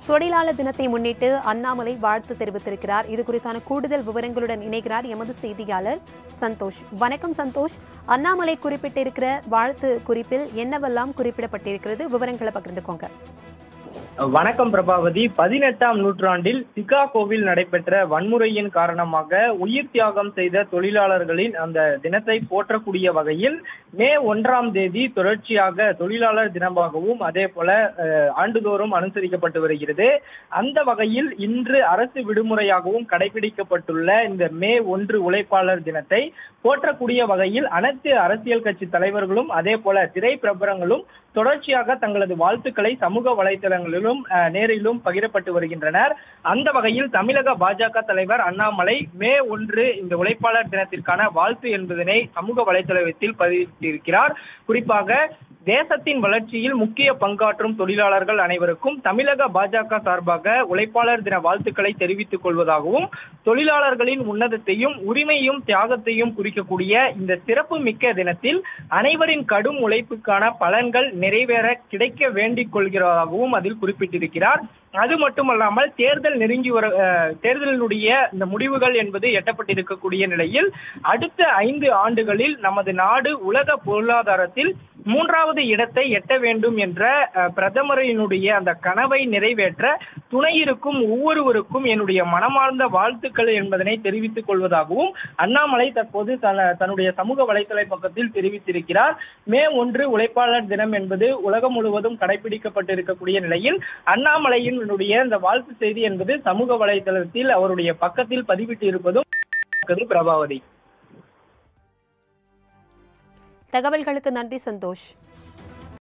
தொழிலாளர் தினத்தை முன்னிட்டு அண்ணாமலை வாழ்த்து தெரிவித்திருக்கிறார் இது குறித்தான கூடுதல் விவரங்களுடன் இணைகிறார் எமது செய்தியாளர் சந்தோஷ் வணக்கம் சந்தோஷ் அண்ணாமலை குறிப்பிட்டிருக்கிற வாழ்த்து குறிப்பில் என்னவெல்லாம் குறிப்பிடப்பட்டிருக்கிறது விவரங்களை பகிர்ந்துக்கோங்க வணக்கம் பிரபாவதி பதினெட்டாம் நூற்றாண்டில் சிகாகோவில் நடைபெற்ற வன்முறையின் காரணமாக உயிர் தியாகம் செய்த தொழிலாளர்களின் அந்த தினத்தை போற்றக்கூடிய வகையில் மே ஒன்றாம் தேதி தொடர்ச்சியாக தொழிலாளர் தினமாகவும் அதே போல அஹ், ஆண்டுதோறும் அனுசரிக்கப்பட்டு வருகிறது அந்த வகையில் இன்று அரசு விடுமுறையாகவும் கடைபிடிக்கப்பட்டுள்ள இந்த மே ஒன்று உழைப்பாளர் தினத்தை போற்றக்கூடிய வகையில் அனைத்து அரசியல் கட்சி தலைவர்களும் அதே போல திரை பிரபலங்களும் தொடர்ச்சியாக தங்களது வாழ்த்துக்களை சமூக வலைதளங்களிலும் அஹ், நேரிலும் பகிரப்பட்டு வருகின்றனர் அந்த வகையில் தமிழக பாஜக தலைவர் அண்ணாமலை மே ஒன்று இந்த உழைப்பாளர் தினத்திற்கான வாழ்த்து என்பதனை சமூக வலைதளத்தில் பதிவிட்டிருக்கிறார் குறிப்பாக தேசத்தின் வளர்ச்சியில் முக்கிய பங்காற்றும் தொழிலாளர்கள் அனைவருக்கும் தமிழக பாஜக சார்பாக உழைப்பாளர் தின வாழ்த்துக்களை தெரிவித்துக் கொள்வதாகவும் தொழிலாளர்களின் உன்னதத்தையும் உரிமையும் தியாகத்தையும் குறிக்கக்கூடிய இந்த சிறப்பு மிக்க தினத்தில் அனைவரின் கடும் உழைப்புக்கான பலன்கள் நிறைவேற கிடைக்க வேண்டிக் கொள்கிறதாகவும் அதில் குறிப்பிட்டிருக்கிறார் அது மட்டுமல்லாமல் தேர்தல் நெருங்கி வர அஹ், தேர்தலினுடைய இந்த முடிவுகள் என்பது எட்டப்பட்டிருக்கக்கூடிய நிலையில் அடுத்த ஐந்து ஆண்டுகளில் நமது நாடு உலக பொருளாதாரத்தில் மூன்றாவது இடத்தை எட்ட வேண்டும் என்ற அஹ், பிரதமரினுடைய அந்த கனவை நிறைவேற்ற துணை இருக்கும் ஒவ்வொருவருக்கும் என்னுடைய மனமார்ந்த வாழ்த்துக்கள் என்பதனை தெரிவித்துக் கொள்வதாகவும் அண்ணாமலை தற்போது தன- தன்னுடைய சமூக வலைதள பக்கத்தில் தெரிவித்திருக்கிறார் மே ஒன்று உழைப்பாளர் தினம் என்பது உலகம் முழுவதும் கடைபிடிக்கப்பட்டிருக்கக்கூடிய நிலையில் அண்ணாமலையினுடைய இந்த வாழ்த்து செய்தி என்பது சமூக வலைதளத்தில் அவருடைய பக்கத்தில் பதிவிட்டு இருப்பதும் பிரபாவதி தகவல்களுக்கு நன்றி சந்தோஷ்